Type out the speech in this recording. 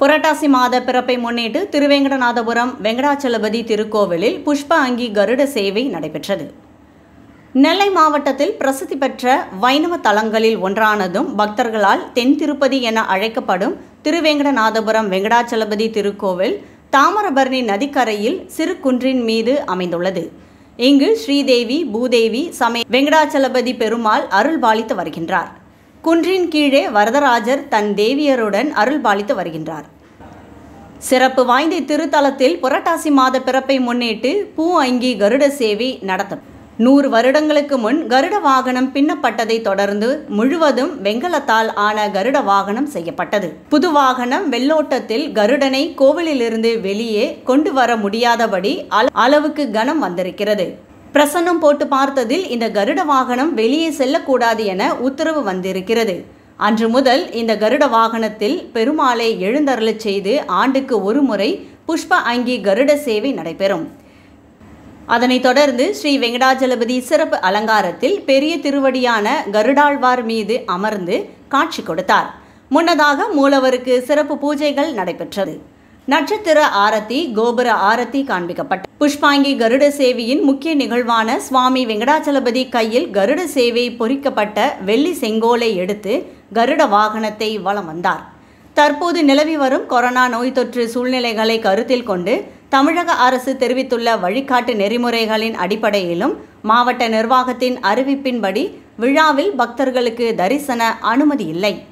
புரட்டாசி மாத பிறப்பை முன்னிட்டு திருவேங்கடநாதபுரம் வெங்கடாச்சலபதி திருக்கோவிலில் புஷ்ப அங்கி கருட சேவை நடைபெற்றது நெல்லை மாவட்டத்தில் பிரசித்தி பெற்ற வைணவ தலங்களில் ஒன்றானதும் பக்தர்களால் தென் திருப்பதி என அழைக்கப்படும் திருவேங்கடநாதபுரம் வெங்கடாச்சலபதி திருக்கோவில் தாமிரபரணி நதிக்கரையில் சிறு குன்றின் மீது அமைந்துள்ளது இங்கு ஸ்ரீதேவி பூதேவி சமய வெங்கடாச்சலபதி பெருமாள் அருள் பாலித்து வருகின்றார் குன்றின் கீழே வரதராஜர் தன் தேவியருடன் அருள் பாலித்து வருகின்றார் சிறப்பு வாய்ந்த இத்திருத்தலத்தில் புரட்டாசி மாத பிறப்பை முன்னிட்டு பூ அங்கி கருட சேவை நடத்த நூறு வருடங்களுக்கு முன் கருட வாகனம் பின்னப்பட்டதை தொடர்ந்து முழுவதும் வெங்கலத்தால் ஆன கருட வாகனம் செய்யப்பட்டது புது வாகனம் வெள்ளோட்டத்தில் கருடனை கோவிலிலிருந்து வெளியே கொண்டு வர முடியாதபடி அள- அளவுக்கு கனம் வந்திருக்கிறது பிரசன்னம் போட்டு பார்த்ததில் இந்த கருட வாகனம் வெளியே செல்லக்கூடாது என உத்தரவு வந்திருக்கிறது அன்று முதல் இந்த கருட வாகனத்தில் பெருமாளை எழுந்தருளச் செய்து ஆண்டுக்கு ஒரு முறை புஷ்ப அங்கி கருட சேவை நடைபெறும் அதனைத் தொடர்ந்து ஸ்ரீ வெங்கடாஜலபதி சிறப்பு அலங்காரத்தில் பெரிய திருவடியான கருடாழ்வார் மீது அமர்ந்து காட்சி கொடுத்தார் முன்னதாக மூலவருக்கு சிறப்பு பூஜைகள் நடைபெற்றது நட்சத்திர ஆரத்தி கோபுர ஆரத்தி காண்பிக்கப்பட்ட புஷ்பாங்கி கருட சேவையின் முக்கிய நிகழ்வான சுவாமி வெங்கடாச்சலபதி கையில் கருட சேவை பொறிக்கப்பட்ட வெள்ளி செங்கோலை எடுத்து கருட வாகனத்தை வலம் வந்தார் தற்போது நிலவி வரும் கொரோனா நோய் தொற்று சூழ்நிலைகளை கருத்தில் கொண்டு தமிழக அரசு தெரிவித்துள்ள வழிகாட்டு நெறிமுறைகளின் அடிப்படையிலும் மாவட்ட நிர்வாகத்தின் அறிவிப்பின்படி விழாவில் பக்தர்களுக்கு தரிசன அனுமதி இல்லை